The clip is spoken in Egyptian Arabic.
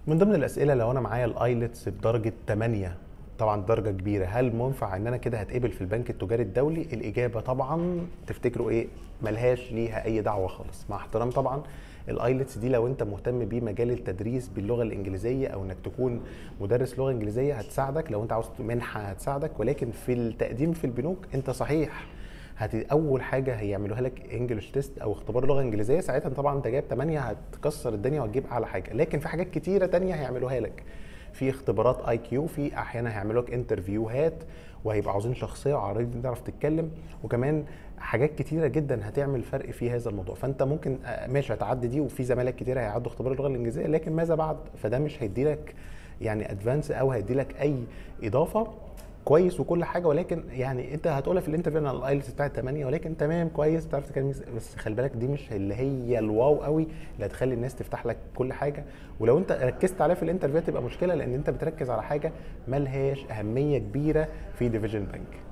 من ضمن الاسئله لو انا معايا الايلتس بدرجه 8 طبعا درجه كبيره هل منفع ان انا كده هتقبل في البنك التجاري الدولي الاجابه طبعا تفتكروا ايه ملهاش ليها اي دعوه خالص مع احترام طبعا الايلتس دي لو انت مهتم بمجال التدريس باللغه الانجليزيه او انك تكون مدرس لغه انجليزيه هتساعدك لو انت عاوز منحه هتساعدك ولكن في التقديم في البنوك انت صحيح هت اول حاجه هيعملوها لك انجلش تيست او اختبار لغه انجليزيه ساعتها طبعا انت جايب 8 هتكسر الدنيا وهتجيب اعلى حاجه لكن في حاجات كتيره تانية هيعملوها لك في اختبارات اي كيو في احيانا هيعملوا لك انترفيوهات وهيبقى عاوزين شخصيه وعارضين تعرف تتكلم وكمان حاجات كتيره جدا هتعمل فرق في هذا الموضوع فانت ممكن آه، ماشي هتعدي دي وفي زمايلك كتير هيعدوا اختبار اللغه الانجليزيه لكن ماذا بعد فده مش هيدي لك يعني ادفانس او هيدي لك اي اضافه كويس وكل حاجه ولكن يعني انت هتقولها في الانترفيو انا الايلتس بتاعت 8 ولكن تمام كويس بتعرف تتكلم بس خلي بالك دي مش اللي هي الواو قوي اللي هتخلي الناس تفتح لك كل حاجه ولو انت ركزت عليها في الانترفيو تبقى مشكله لان انت بتركز على حاجه ملهاش اهميه كبيره في ديفيجن بنك